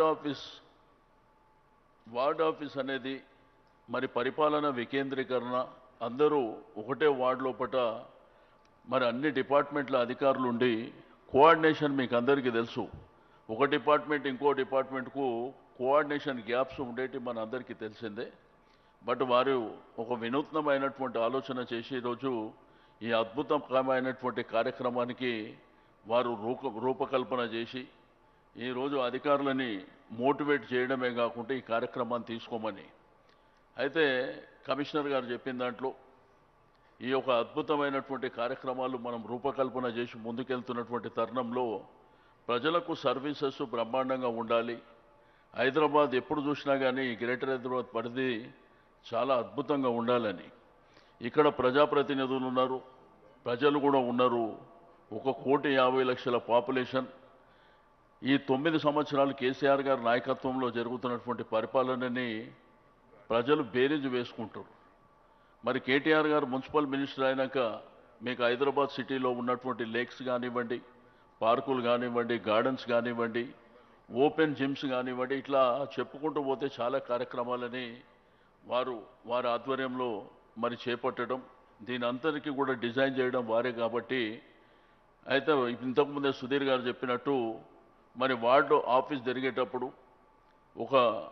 office ward office అనేది మరి పరిపాలన వికేంద్రీకరణ అందరూ ఒకటే వార్డు లోపట మరి అన్ని డిపార్ట్మెంట్ల అధికారులు ఉండి కోఆర్డినేషన్ మీకు అందరికీ తెలుసు ఒక డిపార్ట్మెంట్ ఇంకో డిపార్ట్మెంట్కు కోఆర్డినేషన్ గ్యాప్స్ ఉండేటి మన అందరికీ తెలిసిందే బట్ వారు ఒక వినూత్నమైనటువంటి ఆలోచన చేసి ఈరోజు ఈ అద్భుతమైనటువంటి కార్యక్రమానికి వారు రూప రూపకల్పన చేసి ఈరోజు అధికారులని మోటివేట్ చేయడమే కాకుండా ఈ కార్యక్రమాన్ని తీసుకోమని అయితే కమిషనర్ గారు చెప్పిన దాంట్లో ఈ యొక్క అద్భుతమైనటువంటి కార్యక్రమాలు మనం రూపకల్పన చేసి ముందుకెళ్తున్నటువంటి తరుణంలో ప్రజలకు సర్వీసెస్ బ్రహ్మాండంగా ఉండాలి హైదరాబాద్ ఎప్పుడు చూసినా కానీ ఈ గ్రేటర్ హైదరాబాద్ పరిధి చాలా అద్భుతంగా ఉండాలని ఇక్కడ ప్రజాప్రతినిధులు ఉన్నారు ప్రజలు కూడా ఉన్నారు ఒక కోటి యాభై లక్షల పాపులేషన్ ఈ తొమ్మిది సంవత్సరాలు కేసీఆర్ గారి నాయకత్వంలో జరుగుతున్నటువంటి పరిపాలనని ప్రజలు బేరీజు వేసుకుంటారు మరి కేటీఆర్ గారు మున్సిపల్ మినిస్టర్ అయినాక మీకు హైదరాబాద్ సిటీలో ఉన్నటువంటి లేక్స్ కానివ్వండి పార్కులు కానివ్వండి గార్డెన్స్ కానివ్వండి ఓపెన్ జిమ్స్ కానివ్వండి ఇట్లా చెప్పుకుంటూ పోతే చాలా కార్యక్రమాలని వారు వారి ఆధ్వర్యంలో మరి చేపట్టడం దీని అంతరికి కూడా డిజైన్ చేయడం వారే కాబట్టి అయితే ఇంతకుముందే సుధీర్ గారు చెప్పినట్టు మరి వార్డు ఆఫీస్ జరిగేటప్పుడు ఒక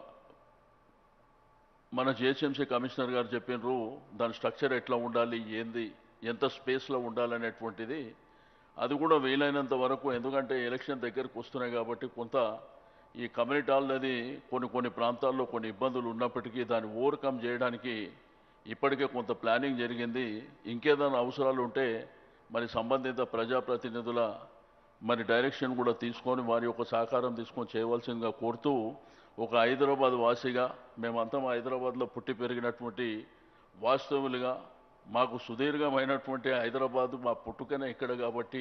మన జిహెచ్ఎంసీ కమిషనర్ గారు చెప్పినారు దాని స్ట్రక్చర్ ఎట్లా ఉండాలి ఏంది ఎంత స్పేస్లో ఉండాలనేటువంటిది అది కూడా వీలైనంత వరకు ఎందుకంటే ఎలక్షన్ దగ్గరకు వస్తున్నాయి కాబట్టి కొంత ఈ కమ్యూనిటీ హాల్ అనేది కొన్ని కొన్ని ప్రాంతాల్లో కొన్ని ఇబ్బందులు ఉన్నప్పటికీ దాన్ని ఓవర్కమ్ చేయడానికి ఇప్పటికే కొంత ప్లానింగ్ జరిగింది ఇంకేదైనా అవసరాలు ఉంటే మరి సంబంధిత ప్రజాప్రతినిధుల మరి డైరెక్షన్ కూడా తీసుకొని వారి యొక్క సహకారం తీసుకొని చేయవలసిందిగా కోరుతూ ఒక హైదరాబాద్ వాసిగా మేమంతా మా హైదరాబాద్లో పుట్టి పెరిగినటువంటి వాస్తవులుగా మాకు సుదీర్ఘమైనటువంటి హైదరాబాద్ మా పుట్టుకనే ఇక్కడ కాబట్టి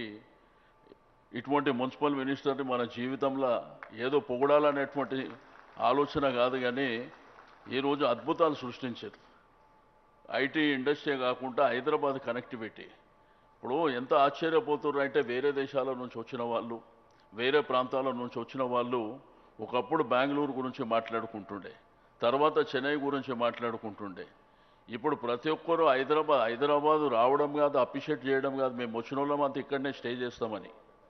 ఇటువంటి మున్సిపల్ మినిస్టర్ని మన జీవితంలో ఏదో పొగడాలనేటువంటి ఆలోచన కాదు కానీ ఈరోజు అద్భుతాలు సృష్టించారు ఐటీ ఇండస్ట్రీ కాకుండా హైదరాబాద్ కనెక్టివిటీ ఇప్పుడు ఎంత ఆశ్చర్యపోతున్నారు అంటే వేరే దేశాల నుంచి వచ్చిన వాళ్ళు వేరే ప్రాంతాల నుంచి వచ్చిన వాళ్ళు ఒకప్పుడు బెంగళూరు గురించి మాట్లాడుకుంటుండే తర్వాత చెన్నై గురించి మాట్లాడుకుంటుండే ఇప్పుడు ప్రతి ఒక్కరూ హైదరాబాద్ హైదరాబాద్ రావడం కాదు అప్రిషియేట్ చేయడం కాదు మేము వచ్చిన వాళ్ళం అంతా ఇక్కడనే స్టే చేస్తామని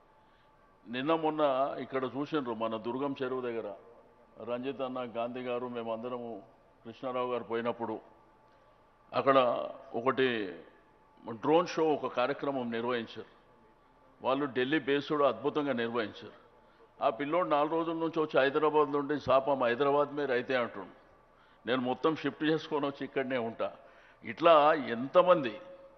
నిన్న మొన్న ఇక్కడ చూసిండ్రు మన దుర్గం చెరువు దగ్గర రంజిత్ అన్న గాంధీ గారు మేమందరము కృష్ణారావు గారు పోయినప్పుడు అక్కడ ఒకటి డ్రోన్ షో ఒక కార్యక్రమం నిర్వహించారు వాళ్ళు ఢిల్లీ బేస్డ్ అద్భుతంగా నిర్వహించారు ఆ పిల్లోడు నాలుగు రోజుల నుంచి వచ్చి హైదరాబాద్ నుండి సాపం హైదరాబాద్ మీద అయితే అంటుండు నేను మొత్తం షిఫ్ట్ చేసుకొని వచ్చి ఇక్కడనే ఉంటా ఇట్లా ఎంతమంది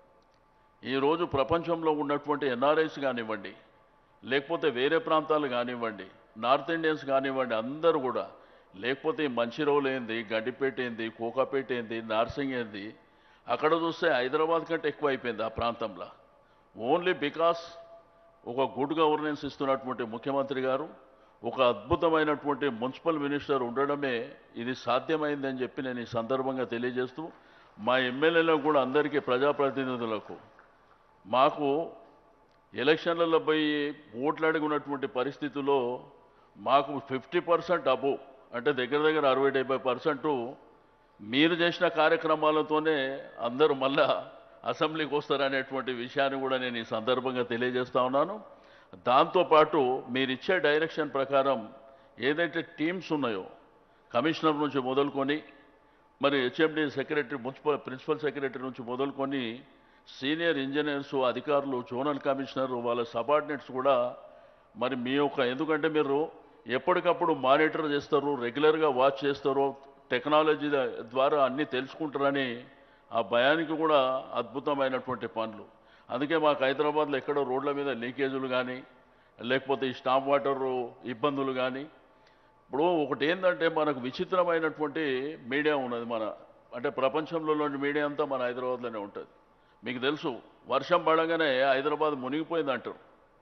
ఈరోజు ప్రపంచంలో ఉన్నటువంటి ఎన్ఆర్ఐస్ కానివ్వండి లేకపోతే వేరే ప్రాంతాలు కానివ్వండి నార్త్ ఇండియన్స్ కానివ్వండి అందరూ కూడా లేకపోతే ఈ మంచిరోలు ఏంది గడ్డిపేట ఏంది కోకాపేట ఏంది నార్సింగ్ ఏంది అక్కడ చూస్తే హైదరాబాద్ కంటే ఎక్కువ అయిపోయింది ఆ ప్రాంతంలో ఓన్లీ బికాస్ ఒక గుడ్ గవర్నెన్స్ ఇస్తున్నటువంటి ముఖ్యమంత్రి గారు ఒక అద్భుతమైనటువంటి మున్సిపల్ మినిస్టర్ ఉండడమే ఇది సాధ్యమైందని చెప్పి నేను ఈ సందర్భంగా తెలియజేస్తూ మా ఎమ్మెల్యేలకు కూడా అందరికీ ప్రజాప్రతినిధులకు మాకు ఎలక్షన్లలో పోయి ఓట్లు అడుగున్నటువంటి పరిస్థితుల్లో మాకు ఫిఫ్టీ పర్సెంట్ అబో అంటే దగ్గర దగ్గర అరవై డెబ్బై పర్సెంట్ మీరు చేసిన కార్యక్రమాలతోనే అందరూ మళ్ళా అసెంబ్లీకి వస్తారనేటువంటి విషయాన్ని కూడా నేను ఈ సందర్భంగా తెలియజేస్తా ఉన్నాను దాంతోపాటు మీరు ఇచ్చే డైరెక్షన్ ప్రకారం ఏదైతే టీమ్స్ ఉన్నాయో కమిషనర్ నుంచి మొదలుకొని మరి HMD secretary municipal principal secretary నుంచి మొదలుకొని సీనియర్ ఇంజనీర్స్ అధికారులు జోనల్ కమిషనర్ వాళ్ళ సబార్డినేట్స్ కూడా మరి మీ యొక్క ఎందుకంటే మీరు ఎప్పటికప్పుడు మానిటర్ చేస్తారు రెగ్యులర్గా వాచ్ చేస్తారు టెక్నాలజీ ద్వారా అన్నీ తెలుసుకుంటారని ఆ భయానికి కూడా అద్భుతమైనటువంటి పనులు అందుకే మాకు హైదరాబాద్లో ఎక్కడో రోడ్ల మీద లీకేజీలు కానీ లేకపోతే ఈ స్టాప్ వాటర్ ఇబ్బందులు కానీ ఇప్పుడు ఒకటి ఏంటంటే మనకు విచిత్రమైనటువంటి మీడియా ఉన్నది మన అంటే ప్రపంచంలోని మీడియా అంతా మన హైదరాబాద్లోనే ఉంటుంది మీకు తెలుసు వర్షం పడగానే హైదరాబాద్ మునిగిపోయింది అంటారు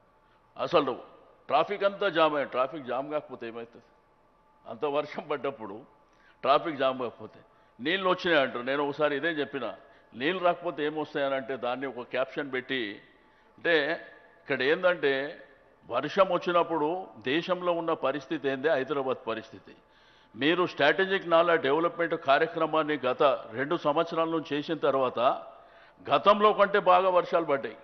అసలు ట్రాఫిక్ అంతా జామ్ అయ్యి ట్రాఫిక్ జామ్ కాకపోతే ఏమవుతుంది అంత వర్షం పడ్డప్పుడు ట్రాఫిక్ జామ్ కాకపోతే నీళ్ళు వచ్చినాయి అంటారు నేను ఒకసారి ఇదే చెప్పిన నీళ్ళు రాకపోతే ఏమొస్తాయని అంటే దాన్ని ఒక క్యాప్షన్ పెట్టి అంటే ఇక్కడ ఏంటంటే వర్షం వచ్చినప్పుడు దేశంలో ఉన్న పరిస్థితి ఏంది హైదరాబాద్ పరిస్థితి మీరు స్ట్రాటజిక్ నాలా డెవలప్మెంట్ కార్యక్రమాన్ని గత రెండు సంవత్సరాల నుంచి చేసిన తర్వాత గతంలో కంటే బాగా వర్షాలు పడ్డాయి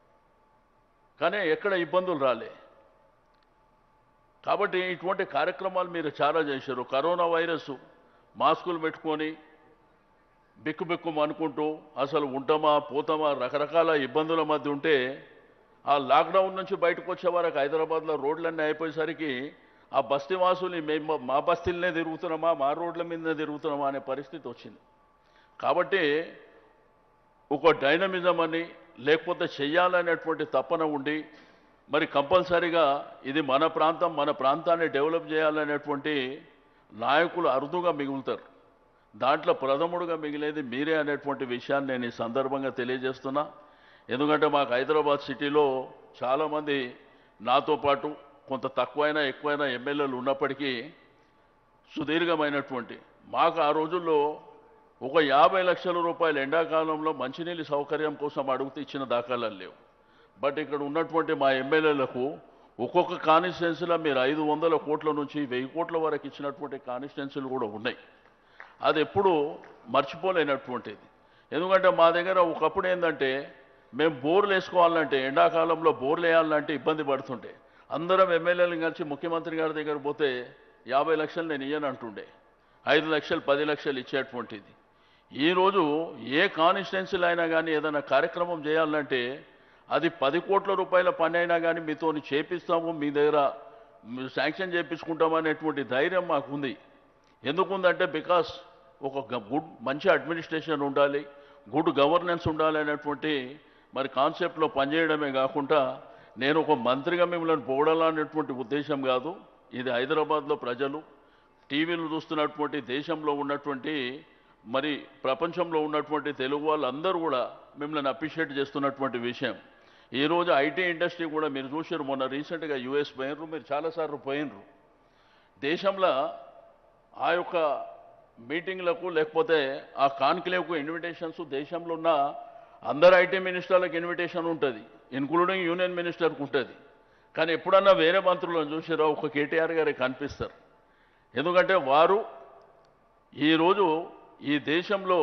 కానీ ఎక్కడ ఇబ్బందులు రాలే కాబట్టి ఇటువంటి కార్యక్రమాలు మీరు చాలా చేశారు కరోనా వైరస్ మాస్కులు పెట్టుకొని బిక్కు బిక్కు అనుకుంటూ అసలు ఉంటామా పోతామా రకరకాల ఇబ్బందుల మధ్య ఉంటే ఆ లాక్డౌన్ నుంచి బయటకు వచ్చే వరకు హైదరాబాద్లో రోడ్లన్నీ అయిపోయేసరికి ఆ బస్తీ వాసులు మేము మా బస్తీలనే తిరుగుతున్నామా మా రోడ్ల మీదనే తిరుగుతున్నామా అనే పరిస్థితి వచ్చింది కాబట్టి ఒక డైనమిజం అని లేకపోతే చెయ్యాలనేటువంటి తపన ఉండి మరి కంపల్సరీగా ఇది మన ప్రాంతం మన ప్రాంతాన్ని డెవలప్ చేయాలనేటువంటి నాయకులు అరుదుగా మిగులుతారు దాంట్లో ప్రథముడుగా మిగిలేది మీరే అనేటువంటి విషయాన్ని నేను ఈ సందర్భంగా తెలియజేస్తున్నా ఎందుకంటే మాకు హైదరాబాద్ సిటీలో చాలామంది నాతో పాటు కొంత తక్కువైనా ఎక్కువైనా ఎమ్మెల్యేలు ఉన్నప్పటికీ సుదీర్ఘమైనటువంటి మాకు ఆ రోజుల్లో ఒక యాభై లక్షల రూపాయలు ఎండాకాలంలో మంచినీళ్ళ సౌకర్యం కోసం అడుగుతూ ఇచ్చిన దాఖలాలు లేవు బట్ ఇక్కడ ఉన్నటువంటి మా ఎమ్మెల్యేలకు ఒక్కొక్క కాన్స్టిట్యున్సీలో మీరు ఐదు వందల కోట్ల నుంచి వెయ్యి కోట్ల వరకు ఇచ్చినటువంటి కాన్స్టిట్యున్సీలు కూడా ఉన్నాయి అది ఎప్పుడు మర్చిపోలేనటువంటిది ఎందుకంటే మా దగ్గర ఒకప్పుడు ఏంటంటే మేము బోర్లు వేసుకోవాలంటే ఎండాకాలంలో బోర్లు వేయాలంటే ఇబ్బంది పడుతుంటే అందరం ఎమ్మెల్యేలు కలిసి ముఖ్యమంత్రి గారి దగ్గర పోతే యాభై లక్షలు నేను ఇయ్యను అంటుండే ఐదు లక్షలు పది లక్షలు ఇచ్చేటువంటిది ఈరోజు ఏ కాన్స్టిట్యున్సీలు అయినా కానీ ఏదైనా కార్యక్రమం చేయాలంటే అది పది కోట్ల రూపాయల పని అయినా కానీ మీతో చేపిస్తాము మీ దగ్గర మీరు శాంక్షన్ చేయించుకుంటాం అనేటువంటి ధైర్యం మాకు ఉంది ఎందుకుందంటే బికాస్ ఒక గ- గుడ్ మంచి అడ్మినిస్ట్రేషన్ ఉండాలి గుడ్ గవర్నెన్స్ ఉండాలి అనేటువంటి మరి కాన్సెప్ట్లో పనిచేయడమే కాకుండా నేను ఒక మంత్రిగా మిమ్మల్ని పొగడాలనేటువంటి ఉద్దేశం కాదు ఇది హైదరాబాద్లో ప్రజలు టీవీలు చూస్తున్నటువంటి దేశంలో ఉన్నటువంటి మరి ప్రపంచంలో ఉన్నటువంటి తెలుగు వాళ్ళందరూ కూడా మిమ్మల్ని అప్రిషియేట్ చేస్తున్నటువంటి విషయం ఈరోజు ఐటీ ఇండస్ట్రీ కూడా మీరు చూసారు మొన్న రీసెంట్గా యుఎస్ పోయినరు మీరు చాలాసార్లు పోయినరు దేశంలో ఆ యొక్క మీటింగ్లకు లేకపోతే ఆ కాన్క్లేవ్కు ఇన్విటేషన్స్ దేశంలో ఉన్న అందరు ఐటీ మినిస్టర్లకు ఇన్విటేషన్ ఉంటుంది ఇన్క్లూడింగ్ యూనియన్ మినిస్టర్కి ఉంటుంది కానీ ఎప్పుడన్నా వేరే మంత్రులను చూసారో ఒక కేటీఆర్ గారికి కనిపిస్తారు ఎందుకంటే వారు ఈరోజు ఈ దేశంలో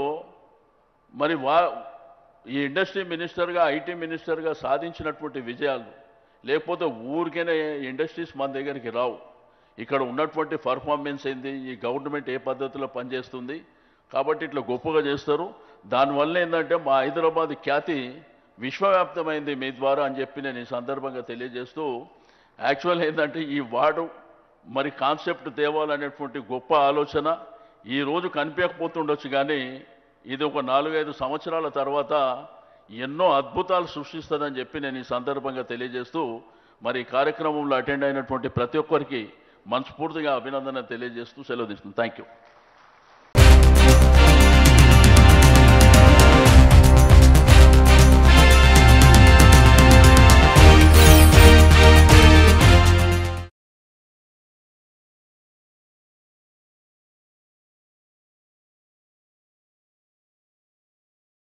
మరి వా ఈ ఇండస్ట్రీ మినిస్టర్గా ఐటీ మినిస్టర్గా సాధించినటువంటి విజయాలు లేకపోతే ఊరికైనా ఇండస్ట్రీస్ మన దగ్గరికి రావు ఇక్కడ ఉన్నటువంటి పర్ఫార్మెన్స్ ఏంది ఈ గవర్నమెంట్ ఏ పద్ధతిలో పనిచేస్తుంది కాబట్టి ఇట్లా గొప్పగా చేస్తారు దానివల్ల ఏంటంటే మా హైదరాబాద్ ఖ్యాతి విశ్వవ్యాప్తమైంది మీ ద్వారా అని చెప్పి నేను ఈ సందర్భంగా తెలియజేస్తూ యాక్చువల్ ఏంటంటే ఈ వార్డు మరి కాన్సెప్ట్ తేవాలనేటువంటి గొప్ప ఆలోచన ఈ రోజు కనిపించకపోతుండొచ్చు కానీ ఇది ఒక నాలుగైదు సంవత్సరాల తర్వాత ఎన్నో అద్భుతాలు సృష్టిస్తుందని చెప్పి నేను ఈ సందర్భంగా తెలియజేస్తూ మరి ఈ కార్యక్రమంలో అటెండ్ అయినటువంటి ప్రతి ఒక్కరికి మనస్ఫూర్తిగా అభినందన తెలియజేస్తూ సెలవు తీసుకుంటాను థ్యాంక్ యూ